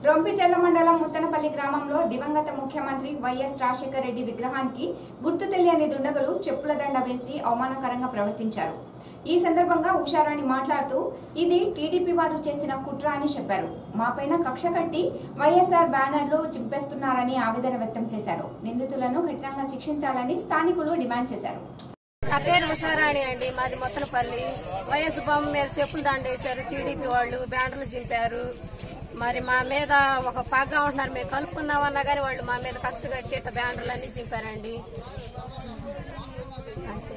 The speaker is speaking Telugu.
రొంపిచెర్ల మండలం ముత్తనపల్లి గ్రామంలో దివంగత ముఖ్యమంత్రి వైఎస్ రాజశేఖర రెడ్డి విగ్రహానికి గుర్తు తెలియని దుండగులు చెప్పుల దండ వేసి అవమానకరంగా ప్రవర్తించారు ఈ సందర్భంగా ఉషారాణి మాట్లాడుతూ ఇది టీడీపీ వారు చేసిన కుట్ర అని చెప్పారు మాపైన కక్ష కట్టి వైఎస్ఆర్ బ్యానర్లు చింపేస్తున్నారని ఆవేదన వ్యక్తం చేశారు నిందితులను కఠినంగా శిక్షించాలని స్థానికులు డిమాండ్ చేశారు నా పేరు ఉషారాణి అండి మాది మొత్తనపల్లి వైఎస్ బొమ్మ మీద చెప్పులు దండేశారు టీడీపీ వాళ్ళు బ్యానర్లు చింపారు మరి మా మీద ఒక పగ్గా ఉంటున్నారు మేము కలుపుకుందామన్నా కానీ వాళ్ళు మా మీద కక్ష కట్టి ఇట్లా బ్యానర్లు అన్ని చింపారండి అంతే